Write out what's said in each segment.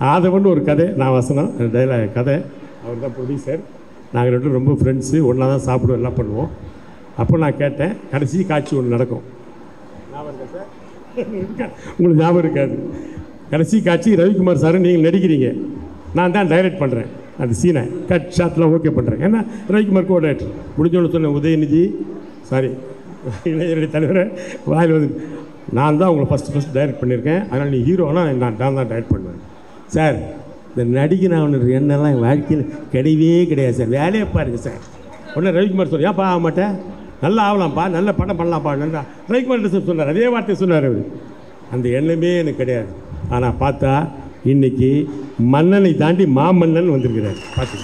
ஆதவன் ஒரு கதை நான் வசனம் டைலாக் கதை அவர் தான் ப்ரொடியூசர் நாங்கள் ரெண்டும் ரொம்ப ஃப்ரெண்ட்ஸு ஒன்றா தான் சாப்பிடுவோம் எல்லாம் பண்ணுவோம் அப்போ நான் கேட்டேன் கடைசி காட்சி ஒன்று நடக்கும் ஞாபகம் இருக்கா சார் உங்களுக்கு ஞாபகம் இருக்காது கடைசி காட்சி ரவிக்குமார் சார் நீங்கள் நடிக்கிறீங்க நான் தான் டைரக்ட் பண்ணுறேன் அந்த சீனை கட் ஷாட்லாம் ஓகே பண்ணுறேன் ஏன்னா ரவிக்குமார் கோ டைரக்டர் முடிஞ்சோன்னு சொன்ன உதயநிதி சாரி இளைஞரணி தலைவரை வாயில் வந்து நான் தான் உங்களை ஃபஸ்ட்டு ஃபஸ்ட் டைரக்ட் பண்ணியிருக்கேன் அதனால் நீ ஹீரோனா நான் நான் தான் டைரக்ட் பண்ணுவேன் சார் இந்த நடிகனாக எண்ணெல்லாம் என் வாழ்க்கையில் கிடையவே கிடையாது சார் வேலையே பாருங்க சார் உடனே ரவிக்குமார் சொல்ல ஏன்ப்பா ஆக மாட்டேன் நல்லா ஆகலாம்ப்பா நல்ல படம் பண்ணலாம்ப்பா நல்லா ரவிக்குமார் சார் சொன்னார் அதே வார்த்தை சொன்னார் அவர் அந்த எண்ணமே எனக்கு கிடையாது ஆனால் பார்த்தா இன்னைக்கு மன்னனை தாண்டி மாமன்னன் வந்திருக்கிறார் பார்த்துங்க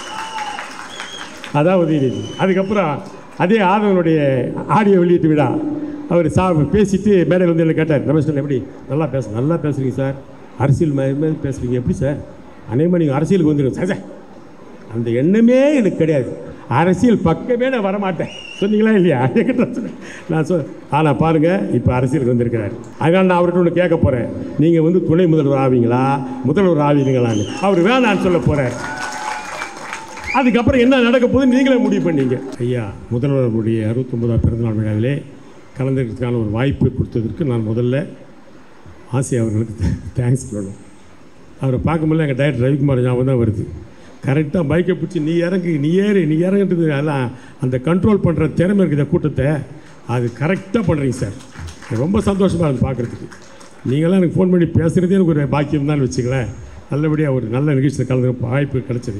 அதான் உதயநிதி அதுக்கப்புறம் அதே ஆதவனுடைய ஆடியோ வெளியீட்டு விழா அவர் சா பேசிட்டு மேடையில் வந்து என்ன கேட்டார் ரமேஷ் அண்ணா எப்படி நல்லா பேச நல்லா பேசுகிறீங்க சார் அரசியல் மாதிரி மாதிரி பேசுகிறீங்க எப்படி சார் அநேகமாக நீங்கள் அரசியலுக்கு வந்துடுங்க சார் சார் அந்த எண்ணமே எனக்கு கிடையாது அரசியல் பக்கமே நான் வரமாட்டேன் சொன்னீங்களா இல்லையா என்கிட்ட சொன்னேன். நான் சொல் ஆனால் பாருங்கள் இப்போ அரசியலுக்கு வந்திருக்கிறார் அதனால் நான் அவர்கிட்ட ஒன்று கேட்க போகிறேன் நீங்கள் வந்து துணை முதல்வர் ஆவீங்களா முதல்வர் ஆவீங்களான்னு அவர் வேணான்னு சொல்ல போகிறார் அதுக்கப்புறம் என்ன நடக்க போகுது நீங்களே முடிவு பண்ணீங்க ஐயா முதல்வருடைய அறுபத்தொன்பதாம் பிறந்தநாள் விழாவிலே கலந்துக்கிறதுக்கான ஒரு வாய்ப்பு கொடுத்ததற்கு நான் முதல்ல ஆசை அவர்களுக்கு தேங்க்ஸ் சொல்லணும் அவரை பார்க்கும்போது எங்கள் டைரக்டர் ரவிக்குமார் ஞாபகம் தான் வருது கரெக்டாக பைக்கை பிடிச்சி நீ இறங்கு நீ ஏறு நீ இறங்குறது எல்லாம் அந்த கண்ட்ரோல் பண்ணுற திறமை இருக்குது இந்த கூட்டத்தை அது கரெக்டாக பண்ணுறீங்க சார் எனக்கு ரொம்ப சந்தோஷமாக இருந்து பார்க்குறதுக்கு நீங்களாம் எனக்கு ஃபோன் பண்ணி பேசுகிறதே எனக்கு ஒரு பாக்கியம் தான் வச்சுங்களேன் நல்லபடியாக ஒரு நல்ல நிகழ்ச்சியில் கலந்து வாய்ப்பு கிடைச்சது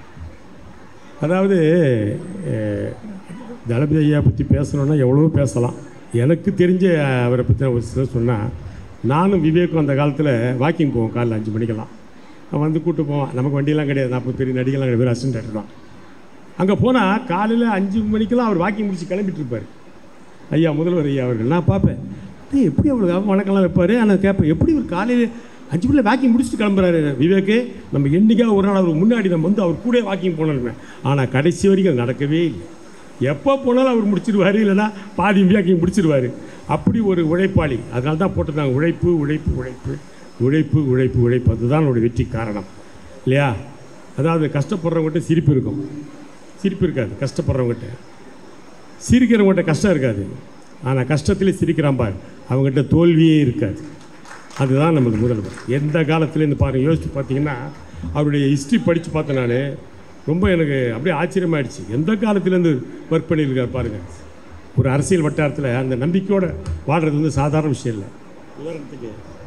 அதாவது அஹ், தளபதி ஐயா பற்றி பேசணுன்னா எவ்வளவோ பேசலாம் எனக்கு தெரிஞ்ச அவரை பற்றி ஒரு சிலர் சொன்னால் நானும் விவேக்கும் அந்த காலத்தில் வாக்கிங் போவோம் காலைல அஞ்சு மணிக்கெல்லாம் அவன் வந்து கூட்டு போவான் நமக்கு வண்டியெல்லாம் கிடையாது நாற்பது பெரிய நடிகலாம் கிடையாது வெறும் அசிஸ்டன்ட் தான் அங்கே போனால் காலையில் அஞ்சு மணிக்கெல்லாம் அவர் வாக்கிங் முடிச்சு கிளம்பிட்டு இருப்பார் ஐயா முதல்வர் ஐயா அவர்கள் நான் பார்ப்பேன் "டேய், எப்படி அவ்வளோ வணக்கம்லாம் வைப்பார் ஆனால் கேட்பேன் எப்படி ஒரு காலையில் அஞ்சு மணியில் வாக்கிங் முடிச்சுட்டு கிளம்புறாரு விவேக்கு நம்ம என்னைக்காக ஒரு நாள் அவர் முன்னாடி நம்ம வந்து அவர் கூட வாக்கிங் போனோமே ஆனால் கடைசி வரைக்கும் அது நடக்கவே இல்லை எப்போ போனாலும் அவர் முடிச்சிருவார் இல்லைன்னா பாதி வாக்கிங் முடிச்சிருவார் அப்படி ஒரு உழைப்பாளி அதனால தான் போட்டிருந்தாங்க உழைப்பு உழைப்பு உழைப்பு உழைப்பு உழைப்பு உழைப்பு அதுதான் அவருடைய வெற்றி காரணம் இல்லையா அதாவது கஷ்டப்படுறவங்ககிட்ட சிரிப்பு இருக்கும் சிரிப்பு இருக்காது கஷ்டப்படுறவங்ககிட்ட சிரிக்கிறவங்ககிட்ட கஷ்டம் இருக்காது ஆனால் கஷ்டத்திலே சிரிக்கிறான் பார் அவங்ககிட்ட தோல்வியே இருக்காது அதுதான் நமக்கு முதல்வர் எந்த காலத்துலேருந்து பாருங்கள் யோசித்து பார்த்தீங்கன்னா அவருடைய ஹிஸ்ட்ரி படித்து பார்த்தேன் நான் ரொம்ப எனக்கு அப்படியே ஆச்சரியமாயிடுச்சு எந்த காலத்துலேருந்து ஒர்க் பண்ணியிருக்கார் பாருங்கள் ஒரு அரசியல் வட்டாரத்தில் அந்த நம்பிக்கையோடு வாழ்கிறது வந்து சாதாரண விஷயம் இல்லை உதாரணத்துக்கு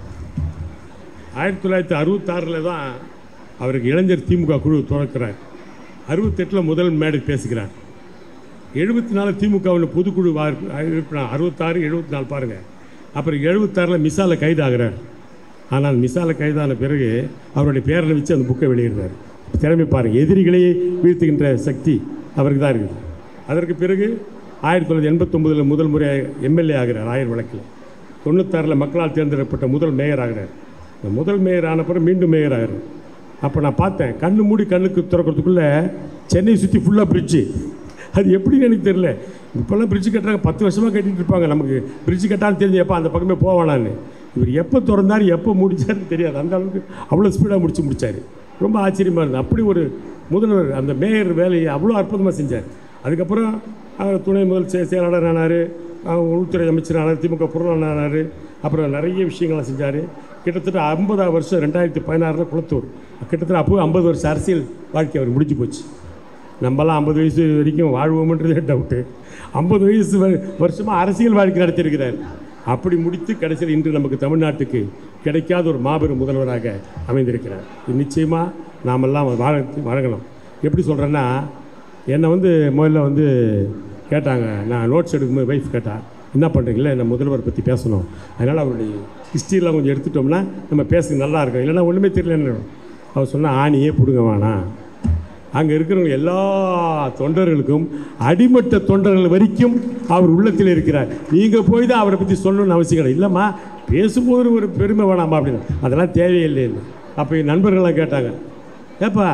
ஆயிரத்தி தொள்ளாயிரத்தி அறுபத்தாறில் தான் அவருக்கு இளைஞர் திமுக குழு துறக்கிறார் அறுபத்தெட்டில் முதல் மேடை பேசுகிறார் எழுபத்தி நாலு திமுகவில் பொதுக்குழு வா- உறுப்பினர் அறுபத்தாறு எழுபத்தி நாலு பாருங்கள் அப்புறம் எழுபத்தாறில் மிசால கைதாகிறார் ஆனால் மிசால கைதான பிறகு அவருடைய பேரனை வச்சு அந்த புக்கை வெளியிடுறார் திறமை பாருங்கள் எதிரிகளையே வீழ்த்துகின்ற சக்தி அவருக்கு தான் இருக்குது அதற்கு பிறகு ஆயிரத்தி தொள்ளாயிரத்தி எண்பத்தொம்பதில் முதல் முறையாக எம்எல்ஏ ஆகிறார் ஆயிரம் வழக்கில் தொண்ணூத்தாறில் மக்களால் தேர்ந்தெடுக்கப்பட்ட முதல் மேயர் ஆகிறார் இந்த முதல் மேயர் ஆன பிறகு மீண்டும் மேயர் ஆகிறார் அப்போ நான் பார்த்தேன் கண்ணு மூடி கண்ணுக்கு திறக்கிறதுக்குள்ளே சென்னை சுற்றி ஃபுல்லாக பிரிட்ஜு அது எப்படின்னு எனக்கு தெரியல இப்போல்லாம் பிரிட்ஜ் கட்டுறாங்க பத்து வருஷமாக கட்டிட்டு இருப்பாங்க நமக்கு பிரிட்ஜ் கட்டான்னு தெரிஞ்சு எப்போ அந்த பக்கமே போவானான்னு இவர் எப்போ திறந்தார் எப்போ முடிச்சாருன்னு தெரியாது அந்த அளவுக்கு அவ்வளோ ஸ்பீடாக முடிச்சு முடிச்சார் ரொம்ப ஆச்சரியமாக இருந்தது அப்படி ஒரு முதல்வர் அந்த மேயர் வேலையை அவ்வளோ அற்புதமாக செஞ்சார் அதுக்கப்புறம் அவர் துணை முதல் செ- செயலாளர் ஆனார் உள்துறை அமைச்சர் ஆனார் திமுக பொருளாளர் ஆனார் அப்புறம் நிறைய விஷயங்கள்லாம் செஞ்சார் கிட்டத்தட்ட ஐம்பதாவது வருஷம் ரெண்டாயிரத்தி பதினாறில் குளத்தூர் கிட்டத்தட்ட அப்போ ஐம்பது வருஷம் அரசியல் வாழ்க்கை அவர் முடிஞ்சு போச்சு நம்மலாம் ஐம்பது வயசு வரைக்கும் வாழ்வோம்ன்றதே டவுட்டு ஐம்பது வயசு வ- வருஷமாக அரசியல் வாழ்க்கை நடத்தியிருக்கிறார் அப்படி முடித்து கடைசியில் இன்று நமக்கு தமிழ்நாட்டுக்கு கிடைக்காத ஒரு மாபெரும் முதல்வராக அமைந்திருக்கிறார் இது நிச்சயமாக நாமெல்லாம் வாழ வழங்கணும் எப்படி சொல்கிறேன்னா என்னை வந்து முதல்ல வந்து கேட்டாங்க நான் நோட்ஸ் எடுக்கும்போது வைஃப் கேட்டா என்ன பண்ணுறீங்களா என்ன முதல்வர் பற்றி பேசணும் அதனால் அவருடைய ஹிஸ்ட்ரியெலாம் கொஞ்சம் எடுத்துட்டோம்னா நம்ம பேசுறது நல்லா இருக்கும் இல்லைன்னா ஒன்றுமே தெரியலன்னு அவர் சொன்னால் ஆணியே பிடுங்க வேணாம் அங்கே இருக்கிறவங்க எல்லா தொண்டர்களுக்கும் அடிமட்ட தொண்டர்கள் வரைக்கும் அவர் உள்ளத்தில் இருக்கிறார் நீங்கள் போய் தான் அவரை பற்றி சொல்லணும்னு அவசியம் கிடையாது இல்லைம்மா பேசும்போது ஒரு பெருமை வேணாமா அப்படின்னு அதெல்லாம் தேவையில்லைன்னு அப்போ என் நண்பர்கள்லாம் கேட்டாங்க ஏப்பா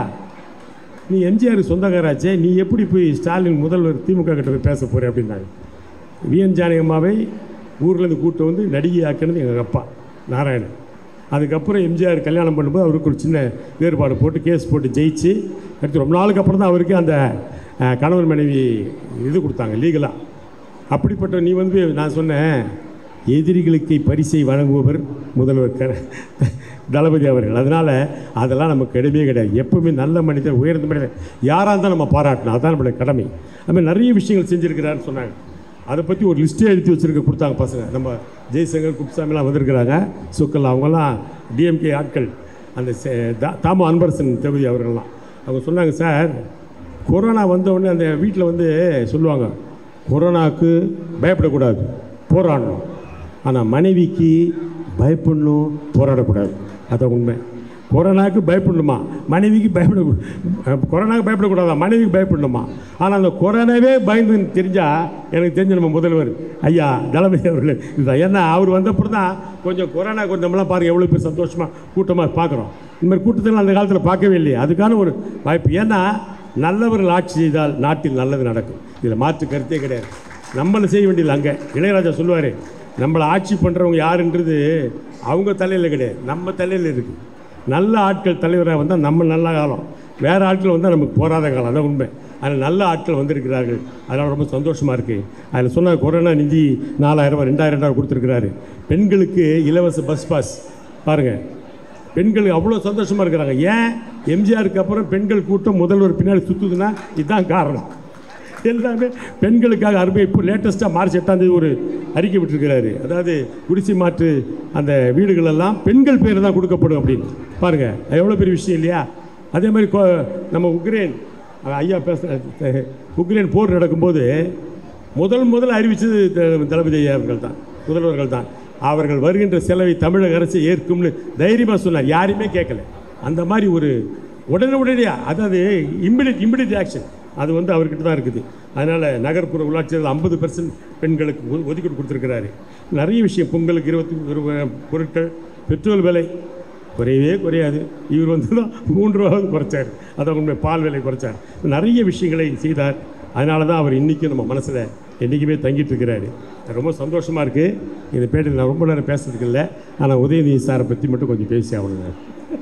நீ எம்ஜிஆர் சொந்தக்காராச்சே நீ எப்படி போய் ஸ்டாலின் முதல்வர் திமுக கிட்ட போய் பேச போகிற அப்படின்னாங்க விஎன் ஜானகம்மாவை ஊர்லேருந்து கூட்டு வந்து நடிகை ஆக்கினது எங்கள் அப்பா நாராயணன் அதுக்கப்புறம் எம்ஜிஆர் கல்யாணம் பண்ணும்போது அவருக்கு ஒரு சின்ன வேறுபாடு போட்டு கேஸ் போட்டு ஜெயிச்சு அடுத்து ரொம்ப நாளுக்கு அப்புறம் தான் அவருக்கு அந்த அஹ், கணவன் மனைவி இது கொடுத்தாங்க லீகலாக அப்படிப்பட்ட நீ வந்து நான் சொன்னேன் எதிரிகளுக்கு பரிசை வழங்குபவர் முதல்வர் க தளபதி அவர்கள் அதனால் அதெல்லாம் நமக்கு கிடையவே கிடையாது எப்பவுமே நல்ல மனிதர் உயர்ந்த மனிதர் யாராக இருந்தால் நம்ம பாராட்டணும் அதுதான் நம்மளுடைய கடமை அது மாதிரி நிறைய விஷயங்கள் செஞ்சுருக்கிறாருன்னு சொன்னாங்க அதை பற்றி ஒரு லிஸ்ட்டே எழுதி வச்சுருக்க கொடுத்தாங்க பசங்க நம்ம ஜெய்சங்கர் குப்சாமிலாம் வந்திருக்கிறாங்க சுக்கல் அவங்கெல்லாம் டிஎம்கே ஆட்கள் அந்த செ- தா- தாமு அன்பரசன் தகுதி அவர்கள்லாம் அவங்க சொன்னாங்க சார் கொரோனா வந்த உடனே அந்த வீட்டில் வந்து சொல்லுவாங்க கொரோனாவுக்கு பயப்படக்கூடாது போராடணும் ஆனால் மனைவிக்கு பயப்படணும் போராடக்கூடாது அதான் உண்மை கொரோனாவுக்கு பயப்படணுமா மனைவிக்கு பயப்பட கொரோனாவுக்கு பயப்படக்கூடாதா மனைவிக்கு பயப்படணுமா ஆனால் அந்த கொரோனாவே பயந்துன்னு தெரிஞ்சால் எனக்கு தெரிஞ்ச நம்ம முதல்வர் ஐயா தளபதி அவர்கள் இதுதான் ஏன்னா அவர் வந்தப்பறம் தான் கொஞ்சம் கொரோனா கொஞ்சம் நம்மளாம் பாருங்கள் எவ்வளோ பேர் சந்தோஷமாக கூட்டமாக பார்க்குறோம் இந்த மாதிரி கூட்டத்தில் அந்த காலத்தில் பார்க்கவே இல்லையே அதுக்கான ஒரு வாய்ப்பு ஏன்னா நல்லவர்கள் ஆட்சி செய்தால் நாட்டில் நல்லது நடக்கும் இதில் மாற்று கருத்தே கிடையாது நம்மளை செய்ய வேண்டியது அங்கே இளையராஜா சொல்லுவார் நம்மளை ஆட்சி பண்ணுறவங்க யாருன்றது அவங்க தலையில் கிடையாது நம்ம தலையில் இருக்குது நல்ல ஆட்கள் தலைவராக வந்தால் நம்ம நல்ல காலம் வேறு ஆட்கள் வந்தால் நமக்கு போராத காலம் அதான் உண்மை அதில் நல்ல ஆட்கள் வந்திருக்கிறார்கள் அதனால் ரொம்ப சந்தோஷமாக இருக்குது அதில் சொன்ன கொரோனா நிதி நாலாயிரம் ரூபாய் ரெண்டாயிரம் ரெண்டாயிரம் கொடுத்துருக்கிறாரு பெண்களுக்கு இலவச பஸ் பாஸ் பாருங்கள் பெண்கள் அவ்வளோ சந்தோஷமாக இருக்கிறாங்க ஏன் எம்ஜிஆருக்கு அப்புறம் பெண்கள் கூட்டம் முதல்வர் பின்னாடி சுற்றுதுன்னா இதுதான் காரணம் எல்லாமே பெண்களுக்காக அருமை இப்போ லேட்டஸ்ட்டாக மார்ச் எட்டாம் தேதி ஒரு அறிக்கை விட்டுருக்கிறாரு அதாவது குடிசை மாற்று அந்த வீடுகளெல்லாம் பெண்கள் பேர் தான் கொடுக்கப்படும் அப்படின்னு பாருங்கள் அது எவ்வளோ பெரிய விஷயம் இல்லையா அதே மாதிரி கொ- நம்ம உக்ரைன் அஹ் ஐயா பேச அஹ் உக்ரைன் போர் நடக்கும்போது முதல் முதல் அறிவித்தது த- தளபதி ஐயா அவர்கள் தான் முதல்வர்கள் தான் அவர்கள் வருகின்ற செலவை தமிழக அரசு ஏற்கும்னு தைரியமாக சொன்னார் யாரையுமே கேட்கல அந்த மாதிரி ஒரு உடனே உடனடியாக அதாவது இம்மிடியட் இம்மிடியட் ஆக்ஷன் அது வந்து அவர்கிட்ட தான் இருக்குது அதனால் நகர்ப்புற உள்ளாட்சியில் ஐம்பது பெர்சன்ட் பெண்களுக்கு ஒ- ஒதுக்கீடு கொடுத்துருக்கிறாரு நிறைய விஷயம் பொங்கலுக்கு இருபத்தி ஒரு வ- பொருட்கள் பெட்ரோல் விலை குறையவே குறையாது இவர் வந்து தான் மூன்று ரூபாவது குறைச்சார் அதான் உண்மை பால் விலை குறைச்சார் நிறைய விஷயங்களை செய்தார் அதனால தான் அவர் இன்றைக்கும் நம்ம மனசில் என்றைக்குமே தங்கிட்டு இருக்கிறாரு ரொம்ப சந்தோஷமாக இருக்குது இந்த பேட்டில் நான் ரொம்ப நேரம் பேசுறதுக்கு இல்லை ஆனால் உதயநிதி சாரை பற்றி மட்டும் கொஞ்சம் பேசி ஆகணுங்க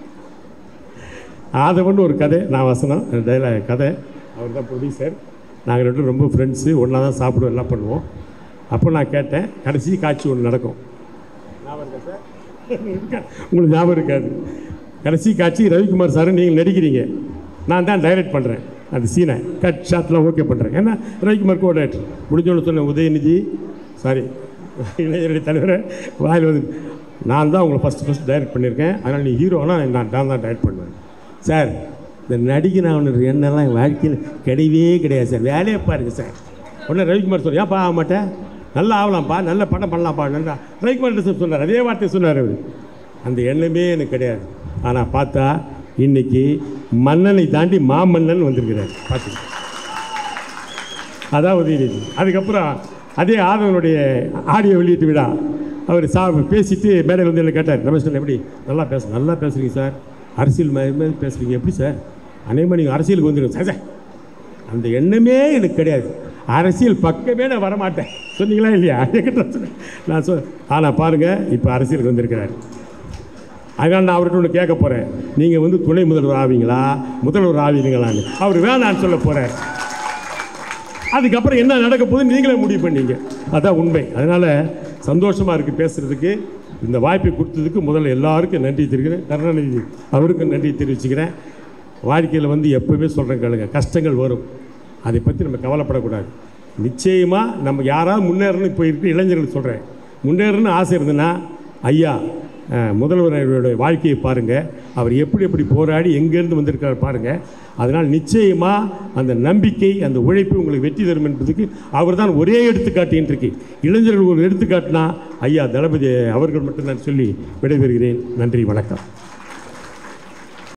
ஆதவன் ஒரு கதை நான் வசனம் டைலாக் கதை அவர் தான் ப்ரொடியூசர் நாங்கள் ரெண்டு பேரும் ரொம்ப ஃப்ரெண்ட்ஸு ஒன்றா தான் சாப்பிடுவோம் எல்லாம் பண்ணுவோம் அப்போ நான் கேட்டேன் கடைசி காட்சி ஒன்று நடக்கும் ஞாபகம் இருக்கா சார் உங்களுக்கு ஞாபகம் இருக்காது கடைசி காட்சி ரவிக்குமார் சார் நீங்கள் நடிக்கிறீங்க நான் தான் டைரக்ட் பண்ணுறேன் அந்த சீனை கட் ஷாட்லாம் ஓகே பண்ணுறேன் ஏன்னா ரவிக்குமார் கோ டைரக்டர் முடிஞ்சோன்னு சொன்னேன் உதயநிதி சாரி இளைஞரணி தலைவரை வாயில் வந்து நான் தான் உங்களை ஃபஸ்ட்டு ஃபஸ்ட் டைரக்ட் பண்ணியிருக்கேன் அதனால் நீ ஹீரோனா நான் நான் தான் டைரக்ட் பண்ணுவேன் சார் இந்த நடிகன் அவனுக்கு எண்ணெல்லாம் என் வாழ்க்கையில் கிடையவே கிடையாது சார் வேலையை பாருங்க சார் உடனே ரவிக்குமார் சொல்ல ஏன்ப்பா ஆக மாட்டேன் நல்லா ஆகலாம்ப்பா நல்ல படம் பண்ணலாம்ப்பா நல்லா ரவிக்குமார் சார் சொன்னார் அதே வார்த்தை சொன்னார் அவர் அந்த எண்ணமே எனக்கு கிடையாது ஆனால் பார்த்தா இன்னைக்கு மன்னனை தாண்டி மாமன்னன் வந்திருக்கிறார் பார்த்துங்க அதான் உதயநிதி அதுக்கப்புறம் அதே ஆதவனுடைய ஆடியோ வெளியீட்டு விழா அவர் சா பேசிட்டு மேடையில் வந்து என்ன கேட்டார் ரமேஷ் அண்ணா எப்படி நல்லா பேச நல்லா பேசுகிறீங்க சார் அரசியல் மாதிரி பேசுகிறீங்க எப்படி சார் அநேகமாக நீங்கள் அரசியலுக்கு வந்துடுங்க சார் சார் அந்த எண்ணமே எனக்கு கிடையாது அரசியல் பக்கமே நான் வரமாட்டேன் சொன்னீங்களா இல்லையா என்கிட்ட சொன்னேன். நான் சொ ஆனால் பாருங்கள் இப்போ அரசியலுக்கு வந்திருக்கிறார் அதனால் நான் அவர்கிட்ட ஒன்று கேட்க போகிறேன் நீங்கள் வந்து துணை முதல்வர் ஆவீங்களா முதல்வர் ஆவீங்களான்னு அவர் வேணான்னு சொல்ல போகிறார் அதுக்கப்புறம் என்ன நடக்க போகுதுன்னு நீங்களே முடிவு பண்ணீங்க அதான் உண்மை அதனால் சந்தோஷமாக இருக்குது பேசுகிறதுக்கு இந்த வாய்ப்பை கொடுத்ததுக்கு முதல்ல எல்லாருக்கும் நன்றி தெரிவிக்கிறேன் கருணாநிதி அவருக்கும் நன்றி தெரிவிச்சுக்கிறேன் வாழ்க்கையில் வந்து எப்போவுமே சொல்கிறேன் கேளுங்க கஷ்டங்கள் வரும் அதை பற்றி நம்ம கவலைப்படக்கூடாது நிச்சயமாக நம்ம யாராவது முன்னேறணும் இப்போ இருக்கிற இளைஞர்களுக்கு சொல்கிறேன் முன்னேறணும்னு ஆசை இருந்ததுன்னா ஐயா அஹ், முதல்வருடைய வாழ்க்கையை பாருங்கள் அவர் எப்படி எப்படி போராடி எங்கேருந்து வந்திருக்காரு பாருங்கள் அதனால் நிச்சயமாக அந்த நம்பிக்கை அந்த உழைப்பு உங்களுக்கு வெற்றி தரும் என்பதுக்கு அவர் தான் ஒரே எடுத்துக்காட்டு இன்றைக்கு இளைஞர்கள் ஒரு எடுத்துக்காட்டுனா ஐயா தளபதி அவர்கள் மட்டும்தான் சொல்லி விடைபெறுகிறேன் நன்றி வணக்கம்